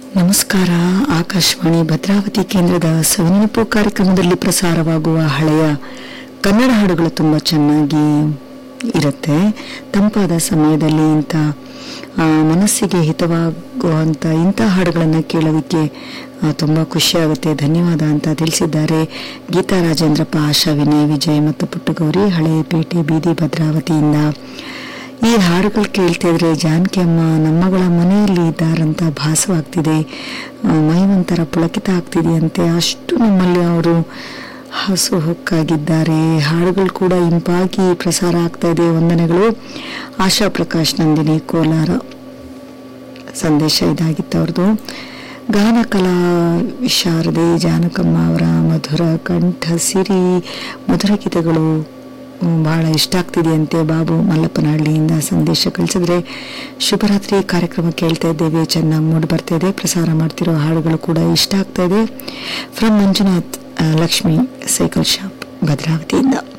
ನಮಸ್ಕಾರ ಆಕಾಶವಾಣಿ ಭದ್ರಾವತಿ ಕೇಂದ್ರದ ಸವಿನೆನಪು ಕಾರ್ಯಕ್ರಮದಲ್ಲಿ ಪ್ರಸಾರವಾಗುವ ಹಳೆಯ ಕನ್ನಡ ಹಾಡುಗಳು ತುಂಬ ಚೆನ್ನಾಗಿ ಇರುತ್ತೆ ತಂಪಾದ ಸಮಯದಲ್ಲಿ ಇಂಥ ಆ, ಮನಸ್ಸಿಗೆ ಹಿತವಾಗುವಂಥ ಇಂಥ ಹಾಡುಗಳನ್ನು ಕೇಳೋದಕ್ಕೆ ಆ, ತುಂಬ ಖುಷಿಯಾಗುತ್ತೆ ಧನ್ಯವಾದ ಅಂತ ತಿಳಿಸಿದ್ದಾರೆ ಗೀತಾ ರಾಜೇಂದ್ರಪ್ಪ ಆಶಾ ವಿನಯ್ ವಿಜಯ್ ಮತ್ತು ಪುಟ್ಟಗೌರಿ ಹಳೆಯಪೇಟೆ ಬೀದಿ ಭದ್ರಾವತಿಯಿಂದ ಈ ಹಾಡುಗಳು ಕೇಳ್ತಿದ್ರೆ ಜಾನಕಿ ಅಮ್ಮ ನಮ್ಮಗಳ ಮನೆಯಲ್ಲಿ ಇದ್ದಾರಂತ ಭಾಸವಾಗ್ತಿದೆ ಆ, ಮೈ ಒಂಥರ ಪುಳಕಿತ ಆಗ್ತಿದೆಯಂತೆ ಅಷ್ಟು ನಮ್ಮಲ್ಲಿ ಅವರು ಹಸು ಹೊಕ್ಕಾಗಿದ್ದಾರೆ ಹಾಡುಗಳು ಕೂಡ ಇಂಪಾಗಿ ಪ್ರಸಾರ ಆಗ್ತಾ ಇದೆ ವಂದನೆಗಳು ಆಶಾ ಪ್ರಕಾಶ್ ನಂದಿನಿ ಕೋಲಾರ ಸಂದೇಶ ಇದಾಗಿತ್ತು ಅವ್ರದ್ದು ಗಾನ ಕಲಾ ವಿಶಾರದೆ ಜಾನಕಮ್ಮ ಅವರ ಮಧುರ ಕಂಠ ಸಿರಿ ಮಧುರ ಗೀತೆಗಳು ಹ್ಮ್, ಬಹಳ ಇಷ್ಟ ಆಗ್ತಿದೆಯಂತೆ ಬಾಬು ಮಲ್ಲಪ್ಪನಹಳ್ಳಿಯಿಂದ ಸಂದೇಶ ಕಳಿಸಿದ್ರೆ ಶುಭರಾತ್ರಿ ಕಾರ್ಯಕ್ರಮ ಕೇಳ್ತಾ ಇದ್ದೇವೆ ಚೆನ್ನಾಗಿ ಮೂಡಿ ಬರ್ತಾ ಇದೆ ಪ್ರಸಾರ ಮಾಡ್ತಿರೋ ಹಾಡುಗಳು ಕೂಡ ಇಷ್ಟ ಆಗ್ತಾ ಇದೆ ಫ್ರಮ್ ಮಂಜುನಾಥ್ ಆ, ಲಕ್ಷ್ಮಿ ಸೈಕಲ್ ಶಾಪ್ ಭದ್ರಾವತಿಯಿಂದ